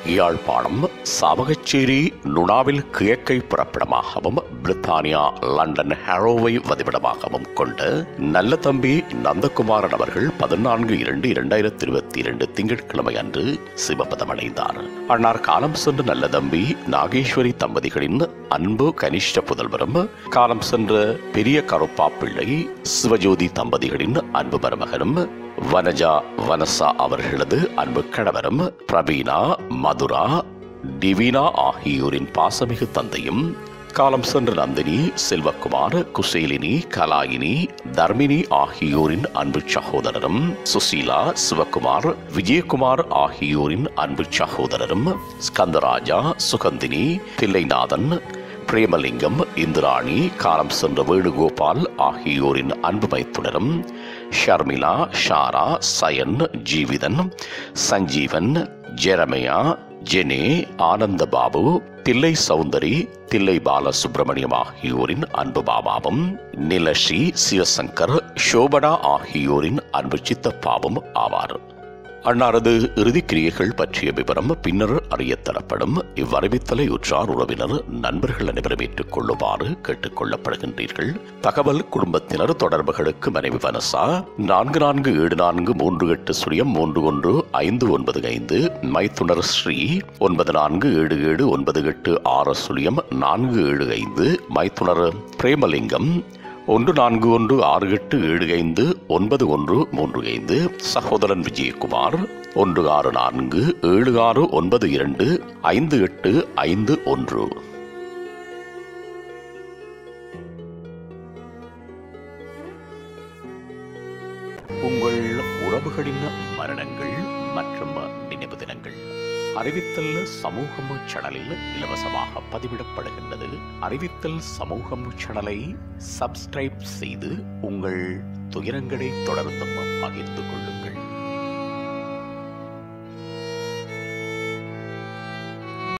யாழ்ப்பாணம் சாவகச்சேரி நுணாவில் கிழக்கை புறப்படமாகவும் பிரித்தானியா லண்டன் ஹாரோவை வதிவிடமாகவும் கொண்ட நல்ல தம்பி நந்தகுமாரன் அவர்கள் பதினான்கு இரண்டு இரண்டாயிரத்தி இருபத்தி இரண்டு திங்கட்கிழமை அன்று சிவபதம் அடைந்தார் அன்னார் காலம் சென்ற நல்ல தம்பி நாகேஸ்வரி தம்பதிகளின் அன்பு கனிஷ்ட புதல்வரும் காலம் சென்ற பெரிய கருப்பா பிள்ளை சிவஜோதி தம்பதிகளின் அன்பு மருமகனும் வனஜா வனசா அவர்களது அன்பு கணவரும் பிரவீனா மதுரா டிவினா ஆகியோரின் பாசமிகு தந்தையும் காலம் சென்ற நந்தினி செல்வகுமார் குசேலினி கலாயினி தர்மினி ஆகியோரின் அன்பு சகோதரரும் சுசீலா சிவகுமார் விஜயகுமார் ஆகியோரின் அன்பு சகோதரரும் ஸ்கந்தராஜா சுகந்தினி தில்லைநாதன் பிரேமலிங்கம் இந்திராணி காலம் சென்ற வேணுகோபால் ஆகியோரின் அன்பு மைத்துனரும் ஷர்மிளா ஷாரா சயன் ஜீவிதன் சஞ்சீவன் ஜெரமையா ஜெனே ஆனந்தபாபு தில்லை சௌந்தரி தில்லை பாலசுப்ரமணியம் ஆகியோரின் அன்பு பாபாவும் நிலஸ்ரீ சிவசங்கர் சோபனா ஆகியோரின் அன்பு சித்தப்பாவும் ஆவார் அன்னாரது இறுதிக் கிரியைகள் பற்றிய விவரம் பின்னர் அறியத் தரப்படும் இவ்வறிவித்தலை உற்றார் உறவினர் நண்பர்கள் அனைவரும் ஏற்றுக் கொள்ளுமாறு கேட்டுக் கொள்ளப்படுகின்றீர்கள் தகவல் குடும்பத்தினர் தொடர்புகளுக்கு மனைவி வனசா நான்கு நான்கு ஏழு நான்கு மூன்று எட்டு சுழியம் மூன்று ஒன்று ஐந்து ஒன்பது ஐந்து மைத்துனர் ஸ்ரீ ஒன்பது நான்கு ஏழு ஏழு ஒன்பது எட்டு ஆறு சுழியம் நான்கு ஏழு ஐந்து மைத்துனர் பிரேமலிங்கம் ஒன்று நான்கு ஒன்று ஆறு எட்டு ஏழு ஐந்து ஒன்பது ஒன்று மூன்று ஐந்து சகோதரன் விஜயகுமார் ஒன்று ஆறு நான்கு ஏழு ஆறு ஒன்பது இரண்டு ஐந்து எட்டு ஐந்து ஒன்று உங்கள் உறவுகளின் மரணங்கள் மற்றும் நினைவு தினங்கள் அறிவித்தல் சமூகம் சேனலில் இலவசமாக பதிவிடப்படுகின்றது அறிவித்தல் சமூகம் சேனலை சப்ஸ்கிரைப் செய்து உங்கள் துயரங்களை தொடர்ந்தும் பகிர்ந்து கொள்ளுங்கள்